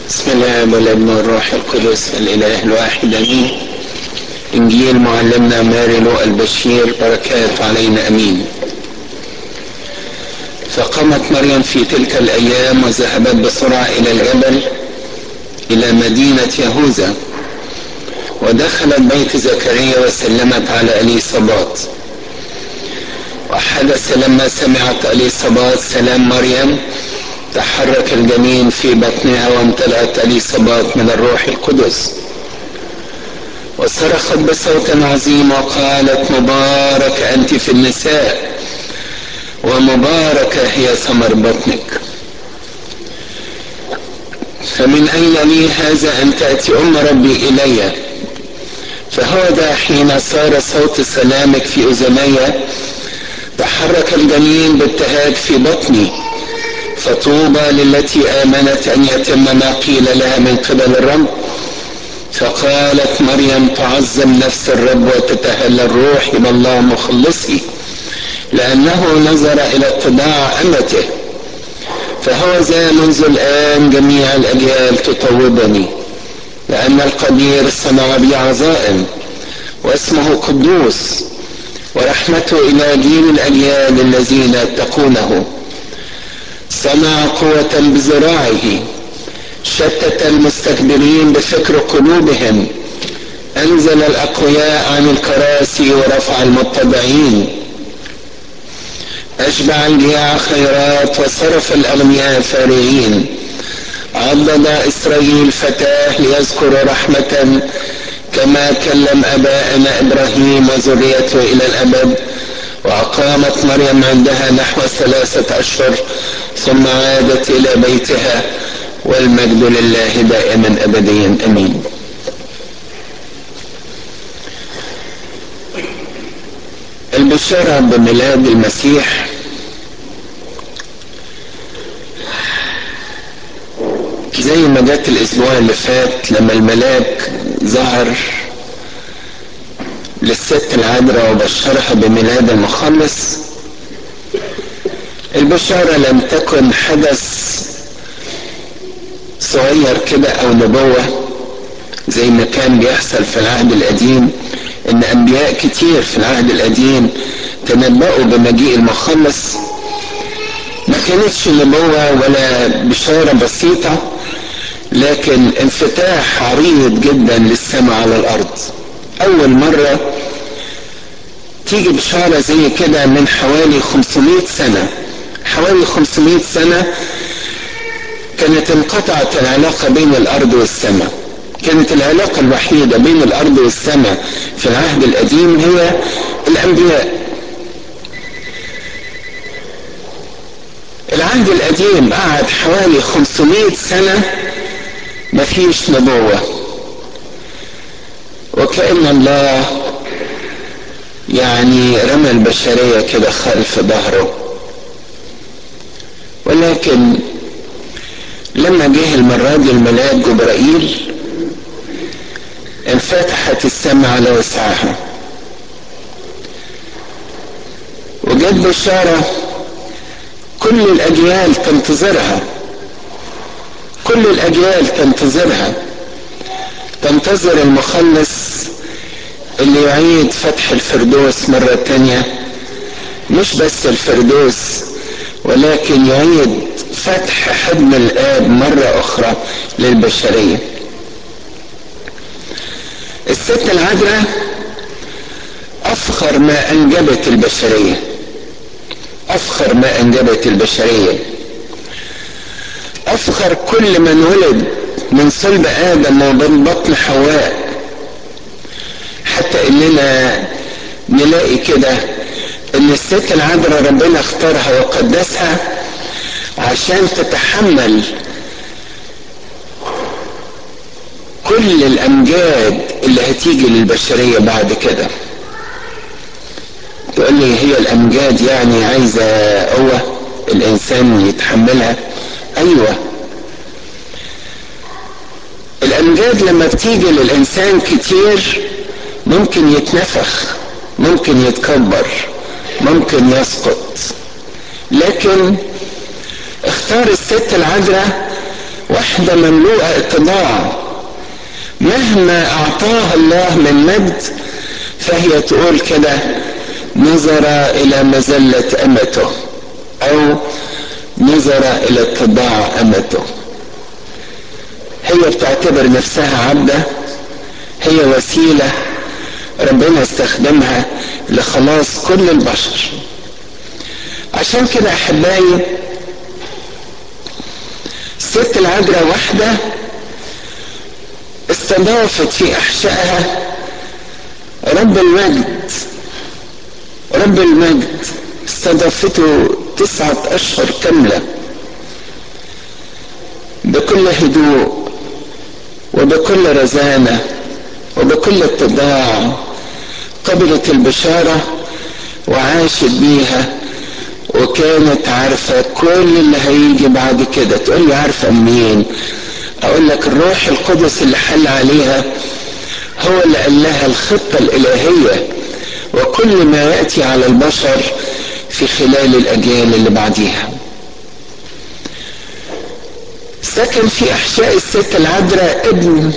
بسم الله والابن والروح القدس الاله الواحد امين انجيل معلمنا ماري لو البشير بركات علينا امين فقامت مريم في تلك الايام وذهبت بسرعه الى الجبل الى مدينه يهوذا ودخلت بيت زكريا وسلمت على اليصابات وحدث لما سمعت اليصابات سلام مريم تحرك الجنين في بطنها وامتلأت اليصابات من الروح القدس وصرخت بصوت عظيم وقالت مبارك انت في النساء ومباركه هي ثمر بطنك فمن اين لي هذا ان تاتي ام ربي الي فهو ذا حين صار صوت سلامك في اذني تحرك الجنين بابتهاج في بطني فطوبى للتي آمنت أن يتم ما قيل لها من قبل الرب فقالت مريم تعظم نفس الرب وتتهلى الروح إلى الله مخلصي لأنه نظر إلى اتباع أمته فهو ذا منذ الآن جميع الأجيال تطوبني لأن القدير صنع بي عظائم واسمه قدوس ورحمته إلى جيل الأجيال الذين يتقونه صنع قوة بذراعه شتت المستكبرين بفكر قلوبهم أنزل الأقوياء عن الكراسي ورفع المتبعين أشبع الجياع خيرات وصرف الأغنياء فارغين عضد إسرائيل فتاه ليذكر رحمة كما كلم أبائنا إبراهيم وذريته إلى الأبد وأقامت مريم عندها نحو ثلاثة أشهر ثم عادت إلى بيتها والمجد لله دائما أبديا أمين البشارة بميلاد المسيح زي ما جت الأسبوع اللي فات لما الملاك ظهر للست العذراء وبشرها بميلاد المخلص البشارة لم تكن حدث صغير كده أو نبوة زي ما كان بيحصل في العهد القديم إن أنبياء كتير في العهد القديم تنبأوا بمجيء المخلص ما كانتش نبوة ولا بشارة بسيطة لكن انفتاح عريض جدا للسماء على الأرض أول مرة تيجي بشارة زي كده من حوالي 500 سنة حوالي 500 سنة كانت انقطعت العلاقة بين الأرض والسماء كانت العلاقة الوحيدة بين الأرض والسماء في العهد القديم هي الأنبياء العهد القديم قعد حوالي 500 سنة مفيش نبوة وكأن الله يعني رمى البشرية كده خلف ظهره ولكن لما جه المرة دي الملاك جبرائيل انفتحت السماء على وسعها وجت بشارة كل الأجيال تنتظرها كل الأجيال تنتظرها تنتظر المخلص اللي يعيد فتح الفردوس مرة تانية مش بس الفردوس ولكن يعيد فتح حضن الآب مرة أخرى للبشرية الست العذراء أفخر ما أنجبت البشرية أفخر ما أنجبت البشرية أفخر كل من ولد من صلب آدم ومن بطن حواء حتى إننا نلاقي كده إن الست العذراء ربنا اختارها وقدسها عشان تتحمل كل الأمجاد اللي هتيجي للبشرية بعد كده تقول لي هي الأمجاد يعني عايزة قوة الإنسان يتحملها أيوة الأمجاد لما بتيجي للإنسان كتير ممكن يتنفخ ممكن يتكبر ممكن يسقط لكن اختار الست العذراء واحدة مملوءة اتضاع مهما اعطاها الله من مجد فهي تقول كده نظر الى مزلة امته او نظر الى اتضاع امته هي بتعتبر نفسها عبدة هي وسيلة ربنا استخدمها لخلاص كل البشر عشان كده احبائي الست العذراء واحدة استضافت في احشائها رب المجد رب المجد استضافته تسعة اشهر كاملة بكل هدوء وبكل رزانة وبكل اتضاع قبلت البشارة وعاشت بيها وكانت عارفة كل اللي هيجي بعد كده تقول لي عارفة منين اقول لك الروح القدس اللي حل عليها هو اللي قال لها الخطة الالهية وكل ما يأتي على البشر في خلال الاجيال اللي بعديها سكن في احشاء الست العذراء ابن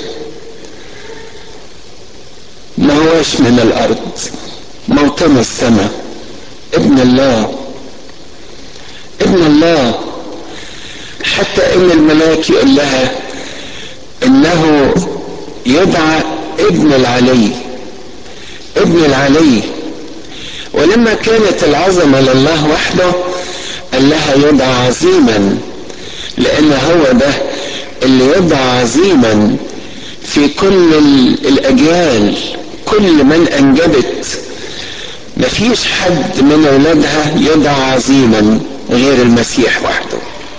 ما هوش من الارض موطن السماء ابن الله ابن الله حتى ان الملاك يقول لها انه يدعى ابن العلي ابن العلي ولما كانت العظمه لله وحده قال لها يدعى عظيما لان هو ده اللي يدعى عظيما في كل الاجيال كل من انجبت مفيش حد من اولادها يدعى عظيما غير المسيح وحده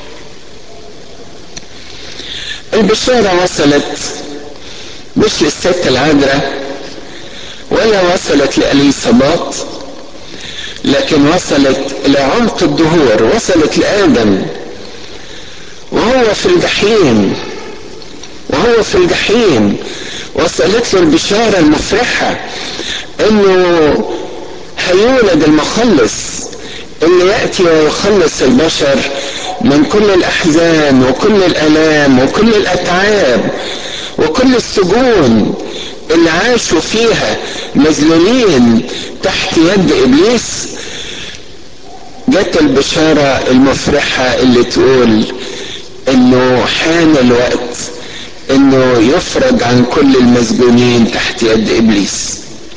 البشارة وصلت مش للست العذراء ولا وصلت لأليصابات لكن وصلت إلى عمق الدهور وصلت لآدم وهو في الجحيم وهو في الجحيم وصلت له البشارة المفرحة انه هيولد المخلص اللي يأتي ويخلص البشر من كل الأحزان وكل الآلام وكل الأتعاب وكل السجون اللي عاشوا فيها مذلولين تحت يد إبليس جت البشارة المفرحة اللي تقول انه حان الوقت انه يفرج عن كل المسجونين تحت يد ابليس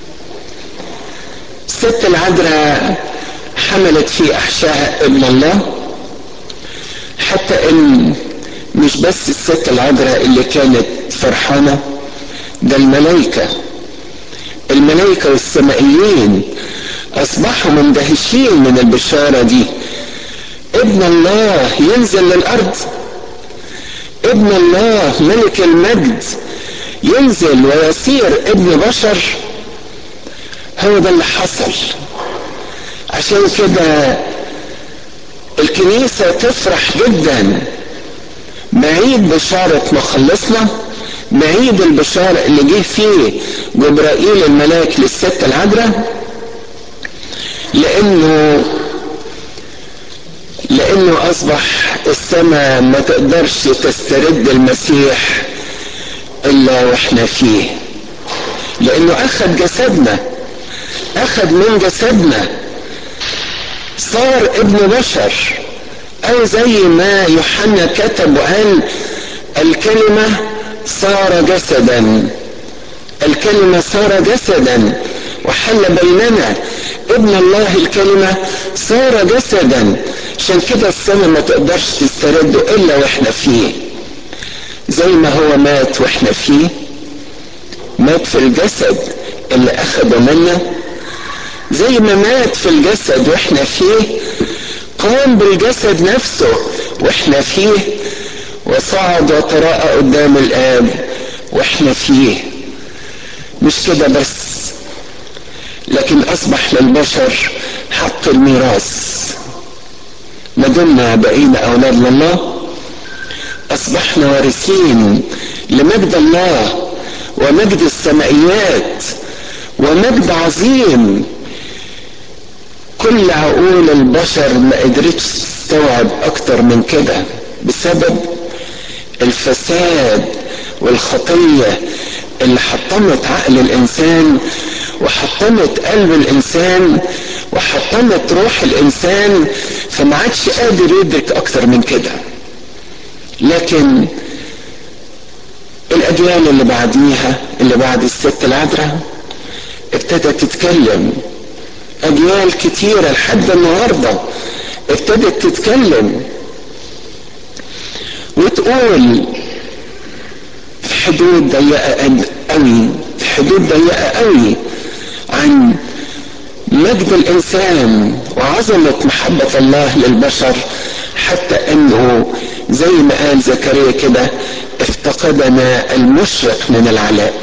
الست العذراء حملت في احشائها ابن الله حتى ان مش بس الست العذراء اللي كانت فرحانه ده الملائكه الملائكه والسمائيين اصبحوا مندهشين من البشاره دي ابن الله ينزل للارض ابن الله ملك المجد ينزل ويصير ابن بشر هو ده اللي حصل عشان كده الكنيسة تفرح جدا بعيد بشارة مخلصنا بعيد البشارة اللي جه فيه جبرائيل الملاك للست العذراء لانه لانه اصبح السماء ما تقدرش تسترد المسيح الا واحنا فيه لانه اخذ جسدنا اخذ من جسدنا صار ابن بشر او زي ما يوحنا كتب وقال الكلمة صار جسدا الكلمة صار جسدا وحل بيننا ابن الله الكلمة صار جسدا عشان كده السماء ما تقدرش تسترده الا واحنا فيه زي ما هو مات واحنا فيه مات في الجسد اللي اخده منا زي ما مات في الجسد واحنا فيه قام بالجسد نفسه واحنا فيه وصعد وتراءى قدام الاب واحنا فيه مش كده بس لكن اصبح للبشر حق الميراث ما دمنا بقينا اولاد لله اصبحنا وارثين لمجد الله ومجد السمائيات ومجد عظيم كل عقول البشر ما قدرتش تستوعب اكتر من كده بسبب الفساد والخطية اللي حطمت عقل الإنسان وحطمت قلب الإنسان وحطمت روح الإنسان فما عادش قادر يدرك أكتر من كده لكن الأجيال اللي بعديها اللي بعد الست العذراء ابتدت تتكلم أجيال كتيرة لحد النهاردة ابتدت تتكلم وتقول في حدود ضيقة قوي في حدود ضيقة قوي عن مجد الإنسان وعظمة محبة الله للبشر حتى أنه زي ما قال زكريا كده افتقدنا المشرق من العلاء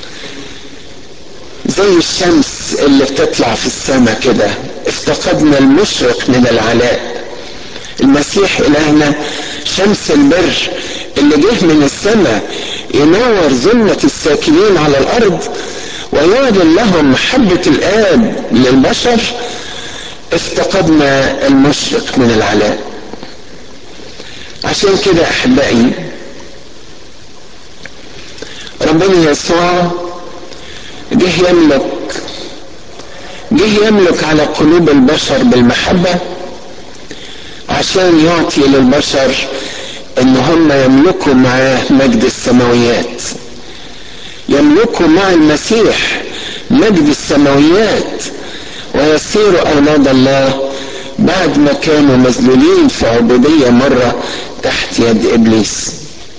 زي الشمس اللي بتطلع في السماء كده افتقدنا المشرق من العلاء المسيح إلهنا شمس البر اللي جه من السماء ينور ظلمة الساكنين على الأرض ويعلن لهم محبة الآب للبشر افتقدنا المشرق من العلاء عشان كده أحبائي ربنا يسوع جه يملك جه يملك على قلوب البشر بالمحبة عشان يعطي للبشر ان هم يملكوا معاه مجد السماويات يملكوا مع المسيح مجد السماويات ويصيروا اولاد الله بعد ما كانوا مذلولين في عبودية مرة تحت يد ابليس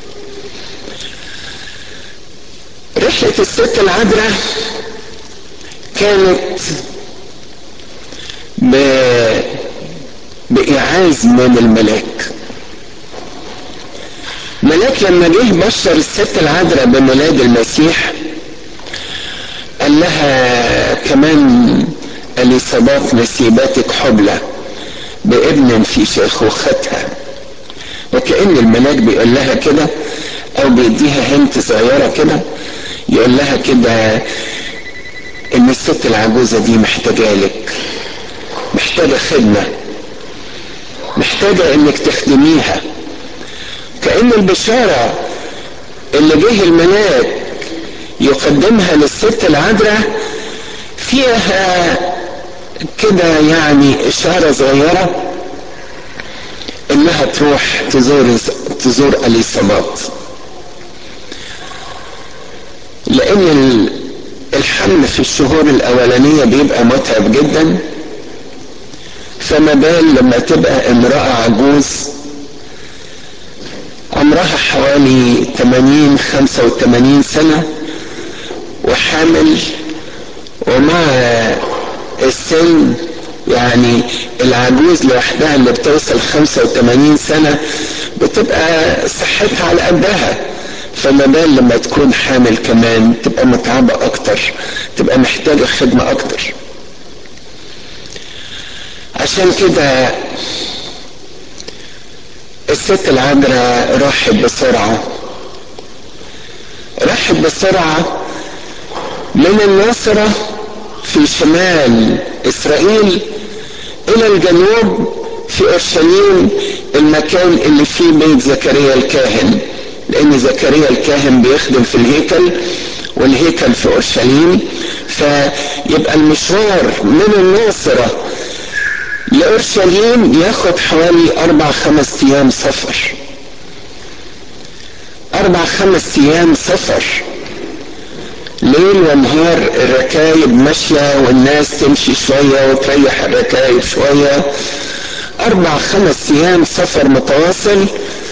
رحلة الست العذراء كانت ب... بإعاز من الملاك ملاك لما جه بشر الست العذراء بميلاد المسيح قال لها كمان اليصابات نسيباتك حبلى بابن في شيخوختها وكأن الملاك بيقول لها كده او بيديها هنت صغيره كده يقول لها كده ان الست العجوزه دي محتاجه لك محتاجه خدمه محتاجه انك تخدميها كأن البشارة اللي جه الملاك يقدمها للست العذراء فيها كده يعني إشارة صغيرة إنها تروح تزور تزور اليصابات لأن الحمل في الشهور الأولانية بيبقى متعب جدا فما بال لما تبقى امرأة عجوز عمرها حوالي 80 85 سنة وحامل ومع السن يعني العجوز لوحدها اللي بتوصل 85 سنة بتبقى صحتها على قدها فما بال لما تكون حامل كمان تبقى متعبة أكتر تبقى محتاجة خدمة أكتر عشان كده الست العذراء راحت بسرعة راحت بسرعة من الناصرة في شمال إسرائيل إلى الجنوب في أورشليم المكان اللي فيه بيت زكريا الكاهن لأن زكريا الكاهن بيخدم في الهيكل والهيكل في أورشليم فيبقى المشوار من الناصرة لأورشليم ياخد حوالي أربع خمس أيام سفر أربع خمس أيام سفر ليل ونهار الركايب ماشية والناس تمشي شوية وتريح الركايب شوية أربع خمس أيام سفر متواصل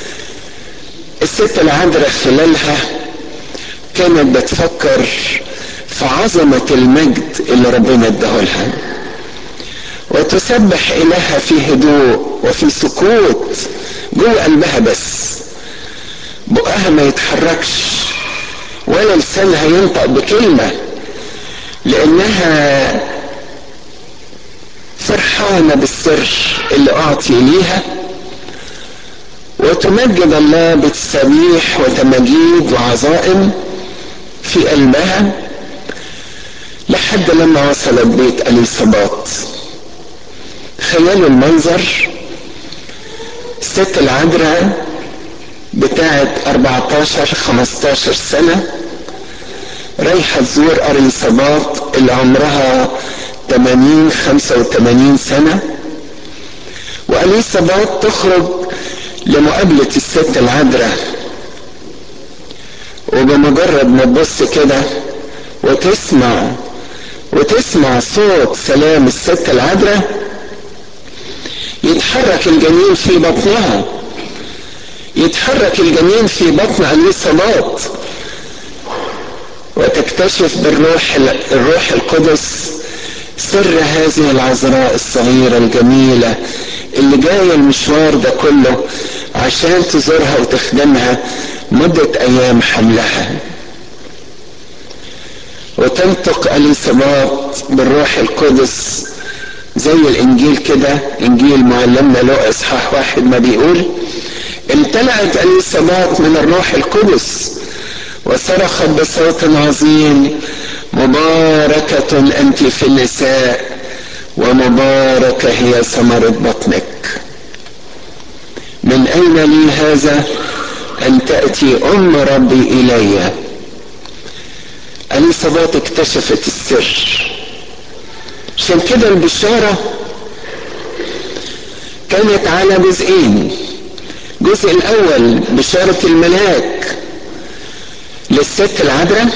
الست العذراء خلالها كانت بتفكر في عظمة المجد اللي ربنا اداهولها وتسبح إلها في هدوء وفي سكوت جوه قلبها بس بقها ما يتحركش ولا لسانها ينطق بكلمة لأنها فرحانة بالسر اللي أعطي ليها وتمجد الله بتسابيح وتماجيد وعظائم في قلبها لحد لما وصلت بيت اليصابات تخيلوا المنظر الست العذراء بتاعت 14 15 سنة رايحة تزور أريصبات اللي عمرها 80 85 سنة وأليصبات تخرج لمقابلة الست العذراء وبمجرد ما تبص كده وتسمع وتسمع صوت سلام الست العذراء يتحرك الجنين في بطنها يتحرك الجنين في بطن اليصابات وتكتشف بالروح الروح القدس سر هذه العذراء الصغيرة الجميلة اللي جاية المشوار ده كله عشان تزورها وتخدمها مدة أيام حملها وتنطق اليصابات بالروح القدس زي الانجيل كده انجيل معلمنا له اصحاح واحد ما بيقول امتلأت اليصابات من الروح القدس وصرخت بصوت عظيم مباركة أنت في النساء ومباركة هي ثمرة بطنك من أين لي هذا أن تأتي أم ربي إلي اليصابات اكتشفت السر عشان كده البشارة كانت على جزئين الجزء الأول بشارة الملاك للست العذراء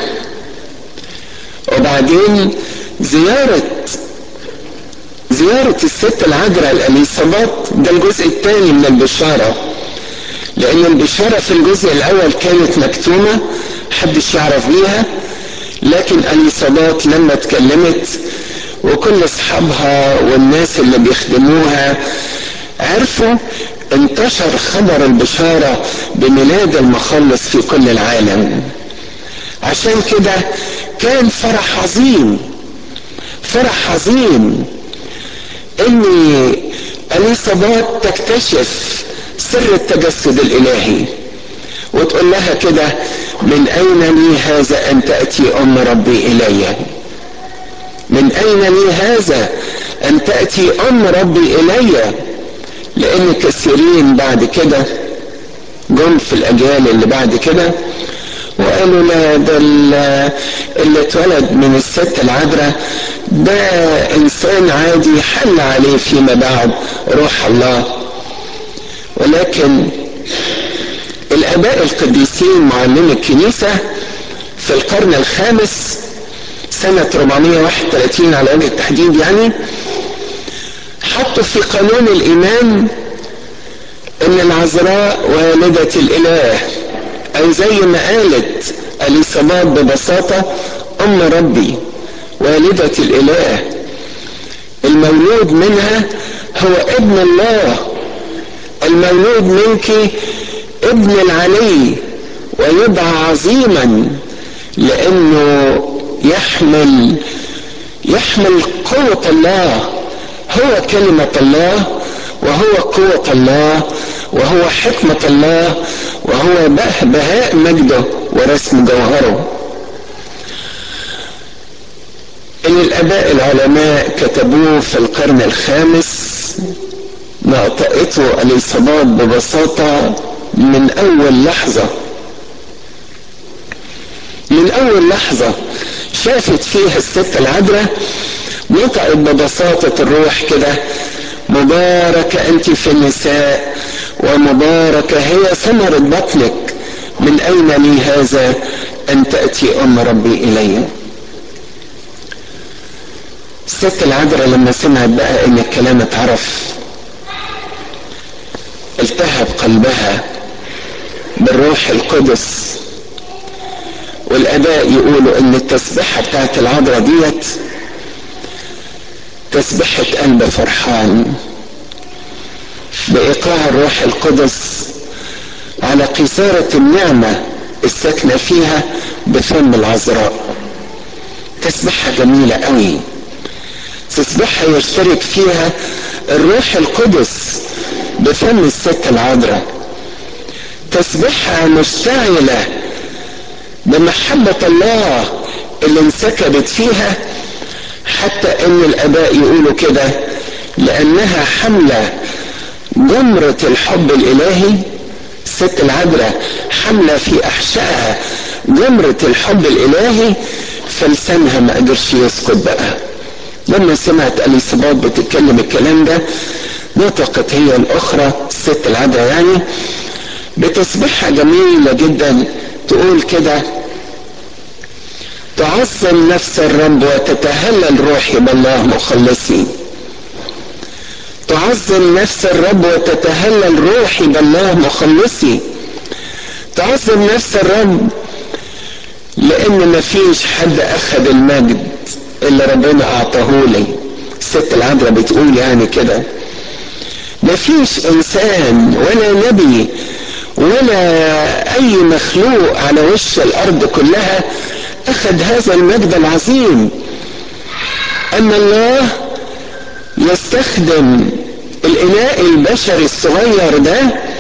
وبعدين زيارة زيارة الست العذراء الأليصابات ده الجزء الثاني من البشارة لأن البشارة في الجزء الأول كانت مكتومة محدش يعرف بيها لكن أليصابات لما اتكلمت وكل أصحابها والناس اللي بيخدموها عرفوا انتشر خبر البشارة بميلاد المخلص في كل العالم عشان كده كان فرح عظيم فرح عظيم ان اليصابات تكتشف سر التجسد الالهي وتقول لها كده من اين لي هذا ان تاتي ام ربي الي من اين لي هذا ان تاتي ام ربي الي لان كثيرين بعد كده جم في الاجيال اللي بعد كده وقالوا لا ده اللي اتولد من الست العذراء ده انسان عادي حل عليه فيما بعد روح الله ولكن الاباء القديسين معلمي الكنيسه في القرن الخامس سنة 431 على وجه التحديد يعني حطوا في قانون الإيمان إن العذراء والدة الإله أو زي ما قالت اليصابات ببساطة أم ربي والدة الإله المولود منها هو ابن الله المولود منك ابن العلي ويدعى عظيما لأنه يحمل يحمل قوة الله هو كلمة الله وهو قوة الله وهو حكمة الله وهو بهاء مجده ورسم جوهره ان الاباء العلماء كتبوه في القرن الخامس نطقته اليصابات ببساطة من اول لحظة من اول لحظة شافت فيها الست العذراء نطقت ببساطة الروح كده مباركة أنت في النساء ومباركة هي ثمرة بطنك من أين لي هذا أن تأتي أم ربي إلي الست العذراء لما سمعت بقى ان الكلام اتعرف التهب قلبها بالروح القدس والاباء يقولوا ان التسبيحه بتاعت العذراء ديت تسبيحه قلب فرحان بايقاع الروح القدس على قيثاره النعمه الساكنه فيها بفم العذراء تسبيحه جميله قوي تسبيحه يشترك فيها الروح القدس بفم الست العذراء تسبيحها مشتعله بمحبة الله اللي انسكبت فيها حتى ان الاباء يقولوا كده لانها حملة جمرة الحب الالهي الست العذراء حاملة في أحشائها جمرة الحب الإلهي فلسانها ما قدرش يسكت بقى لما سمعت اليصابات بتتكلم الكلام ده نطقت هي الأخرى الست العذراء يعني بتسبيحها جميلة جدا تقول كده تعظم نفس الرب وتتهلل روحي بالله مخلصي تعظم نفس الرب وتتهلل روحي بالله مخلصي تعظم نفس الرب لان مفيش حد اخذ المجد اللي ربنا اعطاه لي الست العذراء بتقول يعني كده مفيش انسان ولا نبي ولا اي مخلوق على وش الارض كلها اخذ هذا المجد العظيم ان الله يستخدم الاناء البشري الصغير ده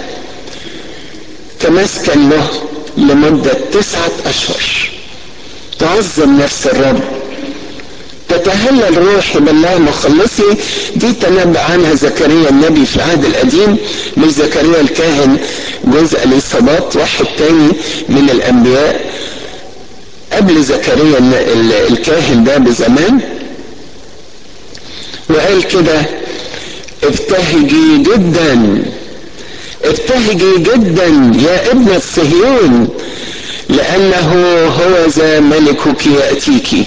كمسكن له لمدة تسعة اشهر تعظم نفس الرب تتهلل روحي بالله مخلصي دي تنبأ عنها زكريا النبي في العهد القديم مش زكريا الكاهن جزء اليصابات واحد تاني من الانبياء قبل زكريا الكاهن ده بزمان وقال كده ابتهجي جدا ابتهجي جدا يا ابنة صهيون لأنه هو ذا ملكك يأتيك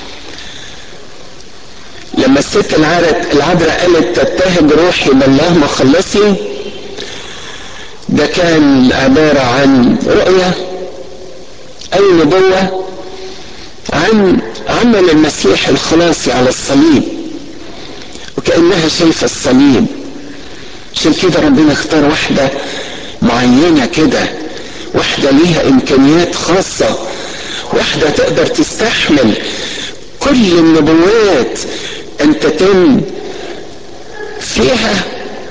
لما الست العذراء قالت تبتهج روحي بالله مخلصي ده كان عبارة عن رؤية أو نبوة عن عمل المسيح الخلاصي على الصليب وكأنها شايفة الصليب عشان كده ربنا اختار واحدة معينة كده واحدة ليها إمكانيات خاصة واحدة تقدر تستحمل كل النبوات أن تتم فيها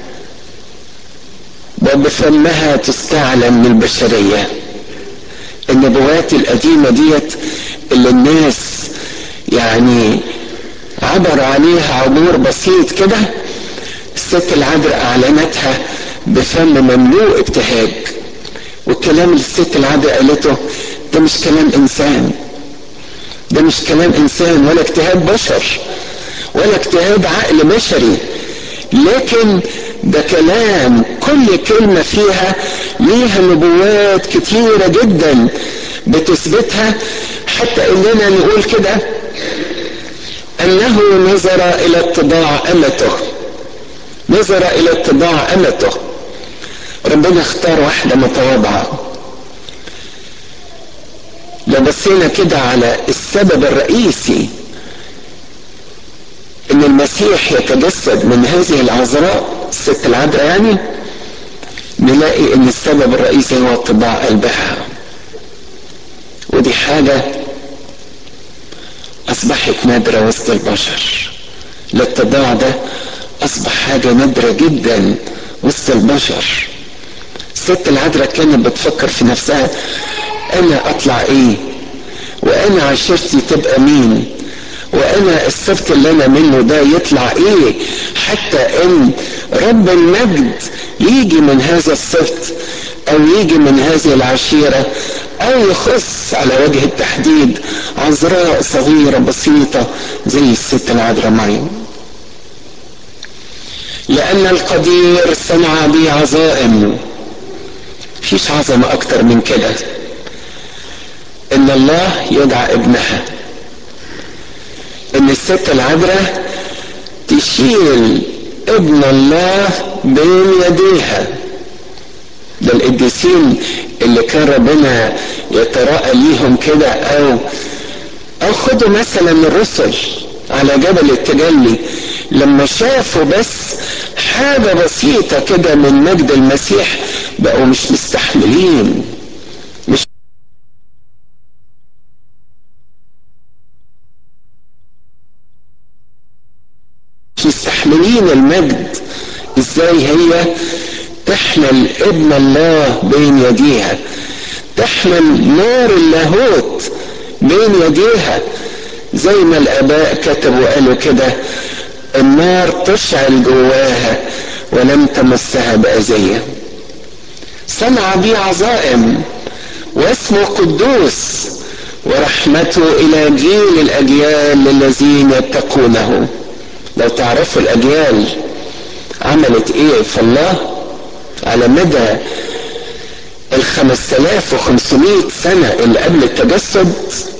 وبفمها تستعلم للبشرية النبوات القديمة ديت اللي الناس يعني عبر عليها عبور بسيط كده الست العذراء اعلنتها بفم مملوء ابتهاج والكلام اللي الست العذراء قالته ده مش كلام انسان ده مش كلام انسان ولا اجتهاد بشر ولا اجتهاد عقل بشري لكن ده كلام كل كلمة فيها ليها نبوات كتيرة جدا بتثبتها حتى اننا نقول كده انه نظر الى اتباع امته نظر الى اتباع امته ربنا اختار واحدة متواضعة لو بصينا كده على السبب الرئيسي ان المسيح يتجسد من هذه العذراء الست العذراء يعني نلاقي ان السبب الرئيسي هو اتباع قلبها ودي حاجة اصبحت نادرة وسط البشر الاتباع ده اصبح حاجة نادرة جدا وسط البشر الست العذراء كانت بتفكر في نفسها انا اطلع ايه وانا عشيرتي تبقى مين وانا السبت اللي انا منه ده يطلع ايه حتى ان رب المجد يجي من هذا السبت او يجي من هذه العشيرة او يخص على وجه التحديد عذراء صغيرة بسيطة زي الست العذراء مريم لان القدير صنع بي عظائم فيش عظمة اكتر من كده ان الله يدعى ابنها ان الست العذراء تشيل ابن الله بين يديها ده القديسين اللي كان ربنا يتراءى ليهم كده او او خدوا مثلا الرسل على جبل التجلي لما شافوا بس حاجة بسيطة كده من مجد المسيح بقوا مش مستحملين مش مش مستحملين المجد ازاي هي تحمل ابن الله بين يديها تحمل نار اللاهوت بين يديها زي ما الاباء كتبوا قالوا كده النار تشعل جواها ولم تمسها بأذية صنع بي عظائم واسمه قدوس ورحمته الى جيل الاجيال للذين يتقونه لو تعرفوا الاجيال عملت ايه في الله على مدى ال 5500 سنة اللي قبل التجسد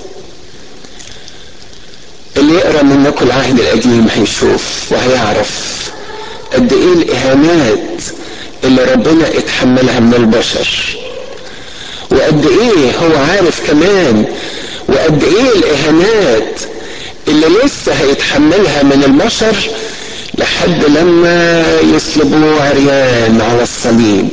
اللي يقرا منكم العهد القديم هيشوف وهيعرف قد ايه الاهانات اللي ربنا اتحملها من البشر وقد ايه هو عارف كمان وقد ايه الاهانات اللي لسه هيتحملها من البشر لحد لما يصلبوه عريان على الصليب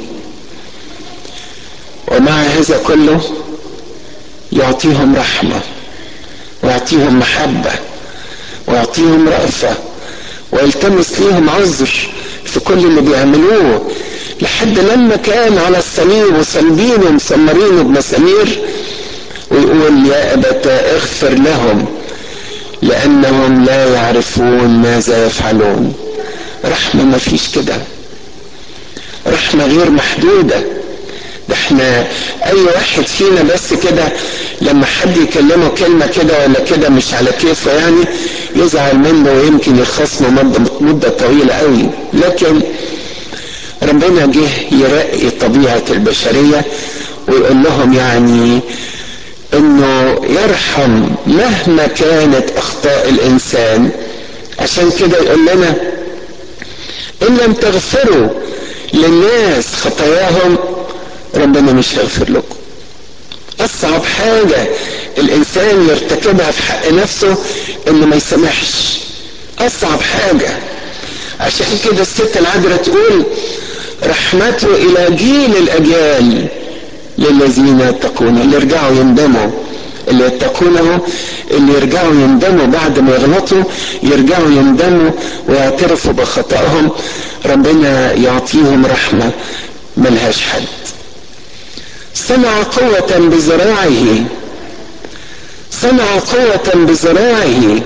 ومع هذا كله يعطيهم رحمة ويعطيهم محبة ويعطيهم رأفة ويلتمس ليهم عذر في كل اللي بيعملوه لحد لما كان على الصليب وصلبينه ومسمرينه بمسامير ويقول يا أبتا اغفر لهم لأنهم لا يعرفون ماذا يفعلون رحمة ما فيش كده رحمة غير محدودة ده احنا اي واحد فينا بس كده لما حد يكلمه كلمة كده ولا كده مش على كيفه يعني يزعل منه ويمكن يخصمه مدة, مدة طويلة قوي لكن ربنا جه يرقي طبيعة البشرية ويقول لهم يعني انه يرحم مهما كانت اخطاء الانسان عشان كده يقول لنا ان لم تغفروا للناس خطاياهم ربنا مش هيغفر لكم اصعب حاجة الانسان يرتكبها في حق نفسه انه ما يسامحش اصعب حاجة عشان كده الست العذراء تقول رحمته الى جيل الاجيال للذين يتقون اللي يرجعوا يندموا اللي يتقونه اللي يرجعوا يندموا بعد ما يغلطوا يرجعوا يندموا ويعترفوا بخطأهم ربنا يعطيهم رحمة ملهاش حد صنع قوة بذراعه صنع قوة بذراعه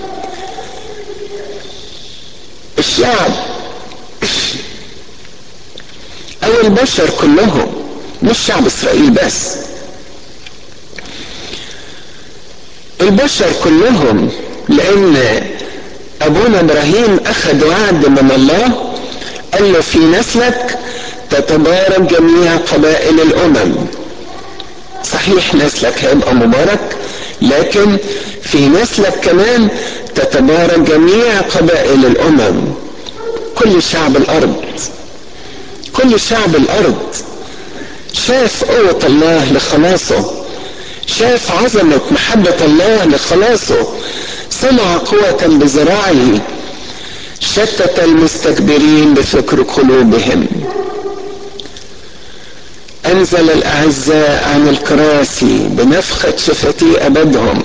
الشعب او البشر كلهم مش شعب اسرائيل بس البشر كلهم لان ابونا ابراهيم اخذ وعد من الله قال له في نسلك تتبارك جميع قبائل الامم صحيح نسلك هيبقى مبارك لكن في نسلك كمان تتبارك جميع قبائل الامم كل شعب الارض كل شعب الارض شاف قوة الله لخلاصه شاف عظمة محبة الله لخلاصه صنع قوة بذراعه شتت المستكبرين بفكر قلوبهم انزل الاعزاء عن الكراسي بنفخة شفتي ابدهم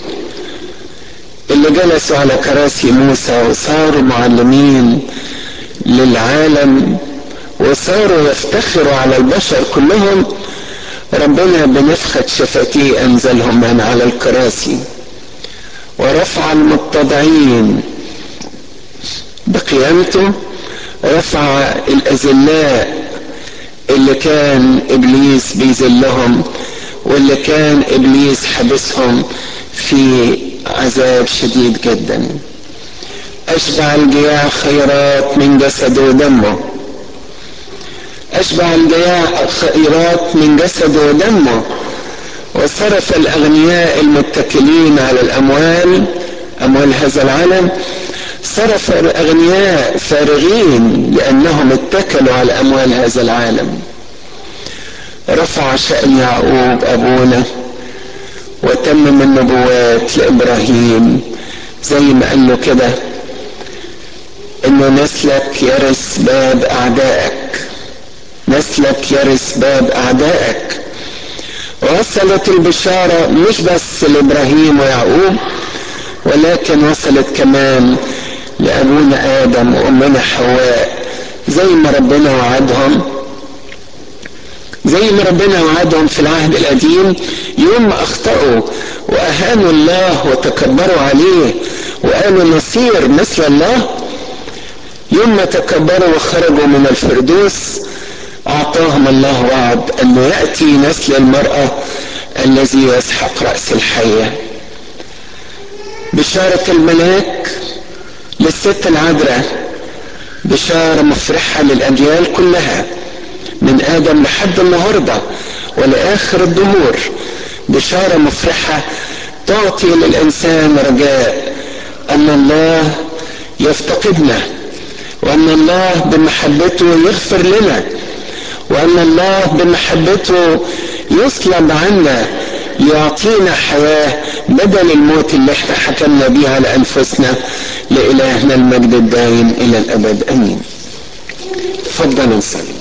اللي جلسوا على كراسي موسى وصاروا معلمين للعالم وصاروا يفتخروا على البشر كلهم ربنا بنفخة شفتيه انزلهم من على الكراسي ورفع المتضعين بقيامته رفع الاذلاء اللي كان ابليس بيذلهم واللي كان ابليس حبسهم في عذاب شديد جدا اشبع الجياع خيرات من جسده ودمه اشبع الجياع خيرات من جسده ودمه وصرف الاغنياء المتكلين على الاموال اموال هذا العالم صرف الاغنياء فارغين لانهم اتكلوا على اموال هذا العالم رفع شأن يعقوب ابونا وتمم النبوات لابراهيم زي ما قال له كده ان نسلك يرث باب اعدائك نسلك يرث باب اعدائك وصلت البشارة مش بس لابراهيم ويعقوب ولكن وصلت كمان لابونا ادم وامنا حواء زي ما ربنا وعدهم زي ما ربنا وعدهم في العهد القديم يوم ما اخطأوا واهانوا الله وتكبروا عليه وقالوا نصير مثل الله يوم ما تكبروا وخرجوا من الفردوس أعطاهم الله وعد أنه يأتي نسل المرأة الذي يسحق رأس الحية بشارة الملاك للست العذراء بشارة مفرحة للأجيال كلها من آدم لحد النهاردة ولآخر الدهور بشارة مفرحة تعطي للإنسان رجاء أن الله يفتقدنا وأن الله بمحبته يغفر لنا وأن الله بمحبته يصلب عنا ليعطينا حياة بدل الموت اللي احنا حكمنا بيه على أنفسنا لإلهنا المجد الدائم إلى الأبد أمين تفضلوا نصلي